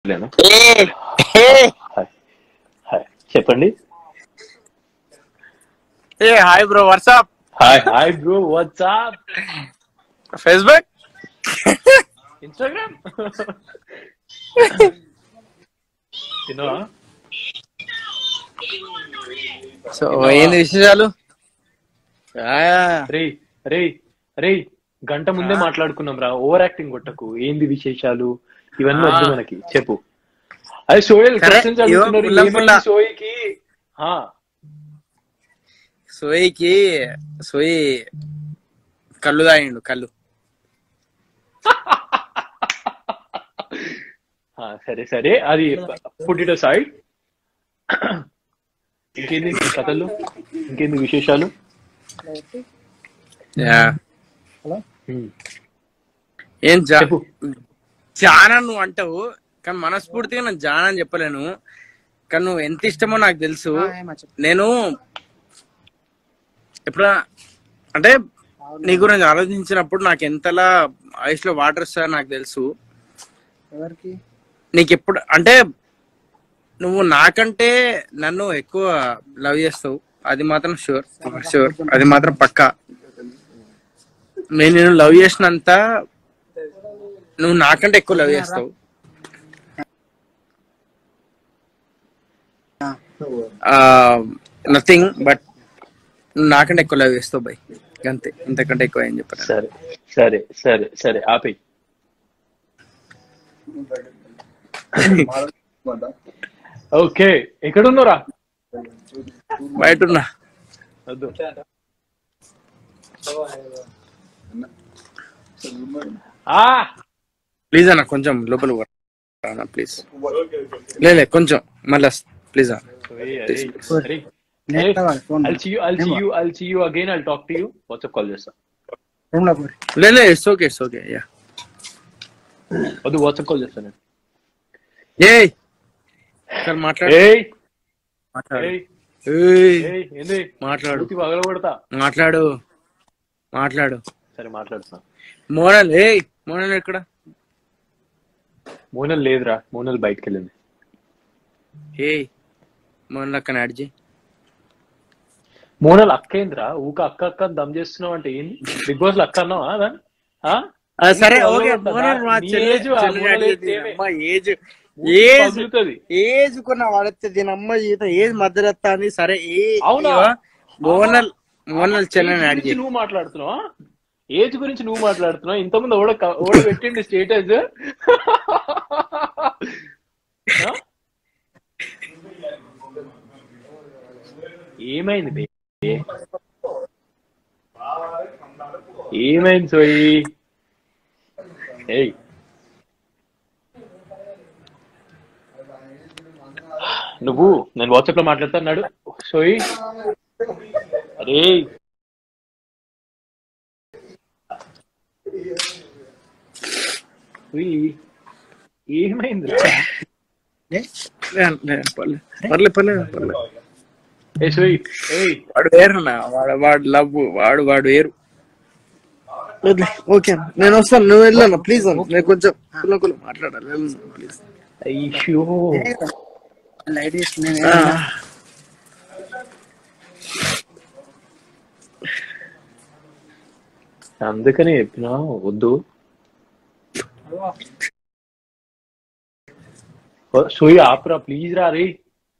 లేనా ఏ ఏ hi hi చెప్పండి ఏ hi bro what's up hi hi bro WhatsApp Facebook Instagram తిన్నావా సో ఏంది విశేషాలు రే రే రే గంట ముందే మాట్లాడుకున్నాం రా ఓవర్ యాక్టింగ్ కొట్టకు ఏంది విశేషాలు ఇవన్నీ వద్దు ఆ. మనకి చెప్పు అది సోయల్ సరే, క్వశ్చన్స్ ఇవ్వ, అడుగుతున్నారు పుల్ల ఏమైంది పుల్ల. సోయికి ఆ, సోయికి సోయి కళ్ళు తాగిండు కళ్ళు ఆ, సరే సరే అది పుట్టిట సైడ్ ఇంకేంది కథలు ఇంకేంది విశేషాలు హ్మ్. ఏం జా చెప్పు జానా నువ్వు అంటావు కానీ మనస్ఫూర్తిగా నేను జానా అని చెప్పలేను కానీ నువ్వు ఎంత ఇష్టమో నాకు తెలుసు నేను ఎప్పుడు అంటే నీ గురించి ఆలోచించినప్పుడు నాకు ఎంతలా ఐస్ లో వాటర్ వస్తాయో నాకు తెలుసు ఎవరికి నీకు ఎప్పుడు అంటే నువ్వు నాకంటే నన్ను ఎక్కువ లవ్ చేస్తావు అది మాత్రం షూర్ షూర్ అది మాత్రం పక్కా నేను నిన్ను లవ్ చేసినంత నువ్వు నాకంటే ఎక్కువ లవ్ చేస్తావు నథింగ్ బట్ నువ్వు నాకంటే ఎక్కువ లవ్ చేస్తావు బై అంతే ఇంతకంటే ఎక్కువ ఏం చెప్పాను సరే సరే సరే సరే ఆపేయి ఓకే ఎక్కడున్నారా బయట ఉన్నా వద్దు ఆ ప్లీజ్ అన్న కొంచెం లోపల అన్న ప్లీజ్ లే కొంచెం మళ్ళీ ప్లీజ్ అన్న Sorry, అరే, అరే. నేను కావాలి, phone I'll see you, I'll see you, I'll see you again. I'll talk to you. WhatsApp call చేస్తా రూమ్ లో పోయి లే లే it's okay it's okay yeah వద్దు వాట్సాప్ కాల్ చేస్తాను నేను ఏయ్ సార్ మాట్లాడు ఏయ్ మాట్లాడు ఏయ్ ఏయ్ ఏయ్ ఏంది మాట్లాడు పూర్తి పగల కొడతా మాట్లాడు మాట్లాడు సరే మాట్లాడుతున్నా మోనల్ ఏయ్ మోనల్ ఎక్కడ మోనల్ లేదురా మోనల్ బయటకు వెళ్ళింది ఏయ్ మోనల్ అక్కడ యాడ్ చేయి మోనల్ అక్క ఏందిరా ఊక అక్క అక్క అని దమ్ చేస్తున్నావు అంటే ఏంది బిగ్ బాస్ లో అక్క అన్నావా దాన్ని? ఆ? ఆ, సరే నీకు ఓకే పగలగొడతా. మోనల్ మా నీ చెల్లి ఏజ్ ఆ చెల్లి మోనల్ యాడ్ ఏజ్ చేయి. ఏమే? అమ్మ ఏజ్ మూతి ఏజ్ పగులుతది. ఏజ్ కొన్న వాడతే దీని అమ్మ ఈత ఏజ్ మధ్యరత్తా అని సరే ఏ అవునా? ఇగో, మోనల్ మోనల్ చెల్లని ఏజ్ యాడ్ గురించి చేయి నువ్వు మాట్లాడుతున్నావా ఏజ్ గురించి నువ్వు మాట్లాడుతున్నావు ఇంతకుముందు ఓడ ఓడ పెట్టిండు స్టేటస్ ఏమైంది బే ఏమైంది సోయి ఏయ్ నువ్వు నేను వాట్సాప్ లో మాట్లాడుతున్నాడు సోయి అరే ఉయ్, ఏమైంది లే, లే, పర్లే పర్లే పర్లే పర్లే ఏ సోయి ఏయ్ వాడు వేరన్నా వాడు వాడు లవ్ వాడు వాడు వేరు వదిలే, ఓకే అన్న. నేను వస్తాను నువ్వు వెళ్ళాను ప్లీజ్ అన్న నేను కొంచెం కుల కుల మాట్లాడాలి వెళ్ళను, ప్లీజ్ అయ్యో లేడీస్ నేను ఆ, అందుకని చెప్పినా వద్దు ఓ, సోయి ఆపురా ప్లీజ్ రా రే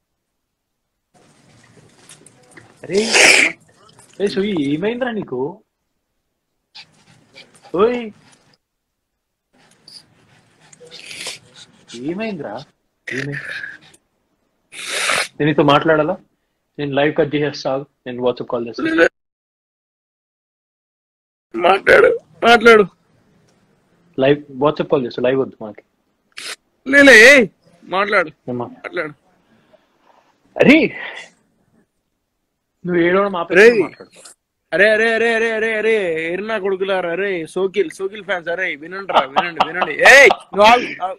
అరే ఏ సోయి ఏమైందిరా నీకు ఓయ్ ఏమైందిరా ఏమైంది నేను నీతో మాట్లాడాలా నేను లైవ్ కట్ చేసేస్తా ఆగు. నేను వాట్సాప్ కాల్ చేస్తాను మాట్లాడు మాట్లాడు లైవ్ వాట్సాప్ కాల్ చేస్తా లైవ్ వద్దు మాకి లేలే ఏయ్, మాట్లాడు అమ్మా మాట్లాడు అరే నువ్వు ఏడవడం ఆపేసి రేయ్. మాట్లాడు అరే అరే అరే అరే అరే అరే ఎర్నా కొడుకులారా అరే సోకిల్ సోకిల్ ఫ్యాన్స్ అరే వినండి రా వినండి వినండి ఏయ్ నువ్వు ఆగు, ఆగు.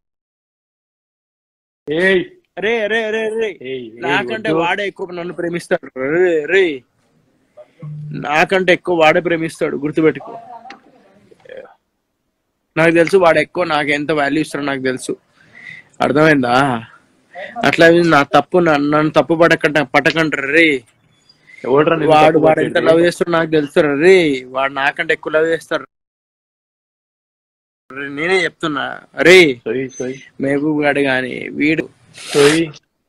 ఏయ్ అరే అరే అరే అరే ఏయ్, ఏయ్, నాకంటే వద్దు. వాడే ఎక్కువ నన్ను ప్రేమిస్తాడు రే రే నాకంటే ఎక్కువ వాడే ప్రేమిస్తాడు గుర్తుపెట్టుకో నాకు తెలుసు వాడు ఎక్కువ నాకు ఎంత వాల్యూ ఇస్తాడో నాకు తెలుసు అర్థమైందా అట్లా నా తప్పు నన్ను నన్ను తప్పు పడకంట పట్టకంటారు రే ఎవడ్రా నిన్ను వాడు తప్పు వాడు ఎంత పట్టేది? లవ్ చేస్తాడు నాకు తెలుసు రే వాడు నాకంటే ఎక్కువ లవ్ చేస్తారు రే, నేనే చెప్తున్నా రే సోయి సోయి మహబూబ్ గాడు గాని వీడు సోయి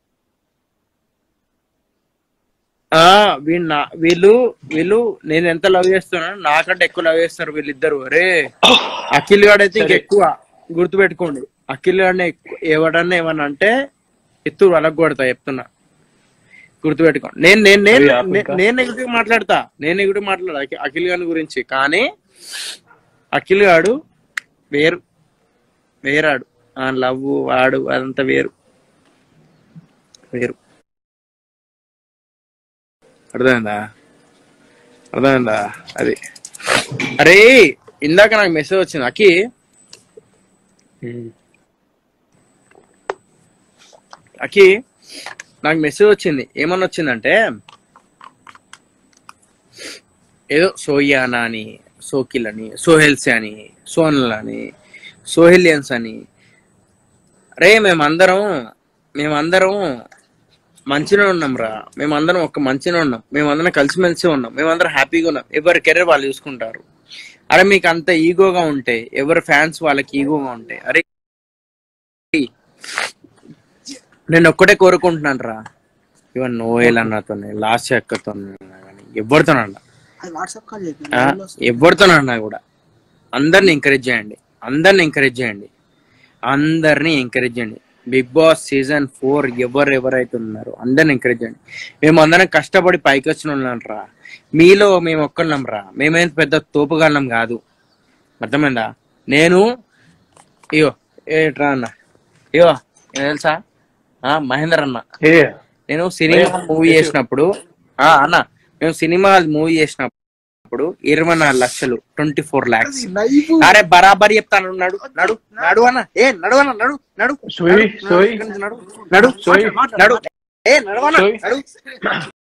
ఆ వీడు నా వీళ్ళు వీళ్ళు నేను ఎంత లవ్ చేస్తున్నాను నాకంటే ఎక్కువ లవ్ చేస్తారు వీళ్ళిద్దరు అరే అఖిల్ గాడు అయితే సరే. ఇంకెక్కువ గుర్తుపెట్టుకోండి అఖిల్ గాడిని ఎక్కు- ఎవడన్నా ఏమన్నా అంటే ఎత్తు వాళ్ళకు కొడతా చెప్తున్నా గుర్తుపెట్టుకోండి నేను నేను నేను అరే, ఆపు ఇంకా. నేను నెగిటివ్ మాట్లాడతా నేను నెగిటివ్ మాట్లాడా అఖి- అఖిల్ గారి గురించి కానీ అఖిల్ గాడు వేరు వేరాడు ఆ లవ్ వాడు అదంతా వేరు వేరు అర్థమైందా అర్థమైందా అది అరే ఇందాక నాకు మెసేజ్ వచ్చింది అకి ఉమ్. అకి నాకు మెసేజ్ వచ్చింది ఏమన్నా వచ్చిందంటే ఏదో సోయానా అని సోకిల్ అని సోహెల్స్ అని సోనల్ అని సోహెలియన్స్ అని రే మేమందరం మేమందరం మంచిగా ఉన్నాం రా మేమందరం ఒక మంచిగా ఉన్నాం మేమందరం కలిసిమెలిసి ఉన్నాం మేమందరం హ్యాపీగా ఉన్నాం ఎవరి కెరీర్ వాళ్ళు చూసుకుంటారు అరే మీకు అంత ఈగోగా ఉంటే ఎవరి ఫ్యాన్స్ వాళ్ళకి ఈగోగా ఉంటాయి అరే నేను ఒక్కటే కోరుకుంటున్నాను రా ఇవన్ నోయల్ అన్నతో లాస్ట్ అక్కతో కానీ ఎవరితోనన్నా అది వాట్సాప్ కాల్ ఆ, ఎవరితోనన్నా కూడా అందరిని ఎంకరేజ్ చేయండి అందరిని ఎంకరేజ్ చేయండి అందరిని ఎంకరేజ్ చేయండి బిగ్ బాస్ సీజన్ ఫోర్ ఎవరు ఎవరైతే ఉన్నారో అందరిని ఎంకరేజ్ చేయండి మేము అందరం కష్టపడి పైకి వచ్చిన వాళ్ళం రా మీలో మేము ఒక్కళ్ళం రా మేమేం పెద్ద తోపుగాళ్ళం కాదు అర్థమైందా నేను ఇయో ఏట్రా అన్న ఇయో ఏం తెలుసా ఆ, మహేందర్ అన్న ఏ నేను సినిమా మూవీ చేసినప్పుడు ఆ అన్న మేము సినిమా మూవీ చేసినప్పుడు ఇరవై నాలుగు లక్షలు ట్వంటీ ఫోర్ లాక్స్ అరే బరాబర్ చెప్తాను నడు నడు నడు అన్న ఏ నడు అన్న నడు నడు సోయి సోయి నడు నడు సోయి నడు ఏ నడవన్న సోయి. నడు